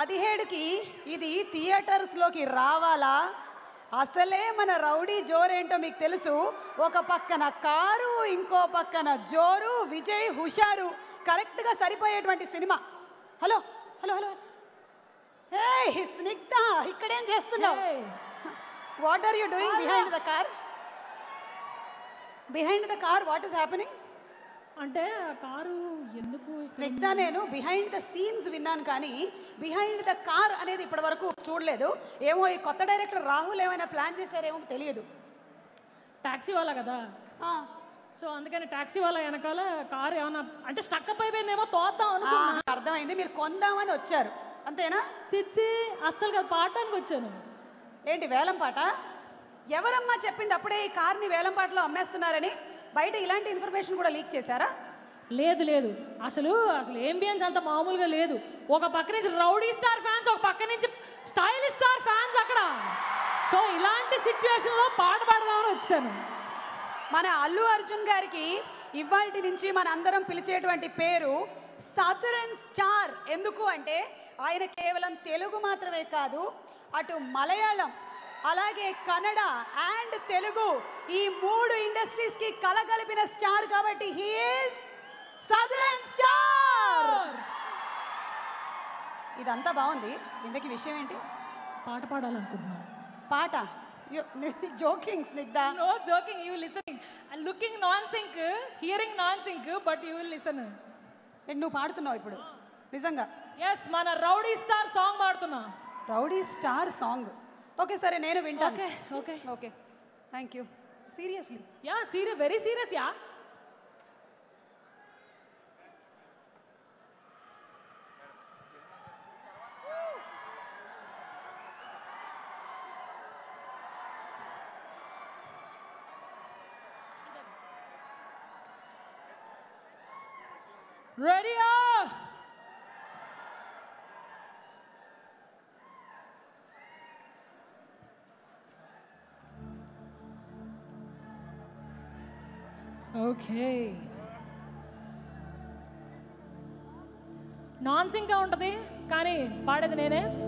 పదిహేడుకి ఇది థియేటర్స్లోకి రావాలా అసలే మన రౌడీ జోరేంటో మీకు తెలుసు ఒక పక్కన కారు ఇంకో పక్కన జోరు విజయ్ హుషారు కరెక్ట్గా సరిపోయేటువంటి cinema hello hello hello hey Snigdha ఇక్కడేం చేస్తున్నావు Hey. What are you doing behind the car behind the car what is happening అంటే ఆ కారు ఎందుకు ఇక్కడ స్నిగ్ధ నేను బిహైండ్ ద సీన్స్ విన్నాను కానీ బిహైండ్ ద కార్ అనేది ఇప్పటి వరకు చూడలేదు ఏమో ఈ కొత్త డైరెక్టర్ రాహుల్ ఏమైనా ప్లాన్ చేశారేమో తెలియదు టాక్సీ వాళ్ళ కదా ఆ, సో అందుకని టాక్సీ వాళ్ళ వెనకాల కారు ఏమన్నా అంటే స్టక్ అయిపోయిందేమో తోద్దాం ఆ, అనుకున్నా అర్థమైంది మీరు కొందామని వచ్చారు అంతేనా చిచ్చి అస్సలు కాదు పాడటానికి వచ్చాను ఏంటి వేలం పాట ఎవరమ్మా చెప్పింది అప్పుడే ఈ కార్ని వేలం పాటలో అమ్మేస్తున్నారని బయట ఇలాంటి ఇన్ఫర్మేషన్ కూడా లీక్ చేశారా లేదు లేదు అసలు అసలు ఏంబియన్స్ అంత మామూలుగా లేదు ఒక పక్క నుంచి రౌడీ స్టార్ ఫ్యాన్స్ ఒక పక్క నుంచి స్టైలిష్ స్టార్ ఫ్యాన్స్ అక్కడ సో ఇలాంటి సిచ్యువేషన్లో పాట పాడదామని వచ్చాను మన అల్లు అర్జున్ గారికి ఇవాల్టి నుంచి మన అందరం పిలిచేటువంటి పేరు సదరన్ స్టార్ ఎందుకు అంటే ఆయన కేవలం తెలుగు మాత్రమే కాదు అటు మలయాళం అలాగే కన్నడ అండ్ తెలుగు ఈ మూడు ఇండస్ట్రీస్ కి కలగలిపిన స్టార్ కాబట్టి హీఈస్ సదరన్ స్టార్ ఇదంతా బాగుంది ఇంతకీ విషయం ఏంటి పాట పాడాలనుకుంటున్నాను పాట joking Snigdha no joking you listening looking non sync hearing non sync but you will listen నువ్వు పాడుతున్నావు ఇప్పుడు నిజంగా ఎస్ మన రౌడీ స్టార్ సాంగ్ పాడుతున్నా రౌడీ స్టార్ సాంగ్ ఓకే సరే నేను వింటాను okay okay okay thank you seriously ya serious very serious ya రెడీయా ఓకే నాన్ సింగ్గా ఉంటుంది కానీ పాడేది నేనే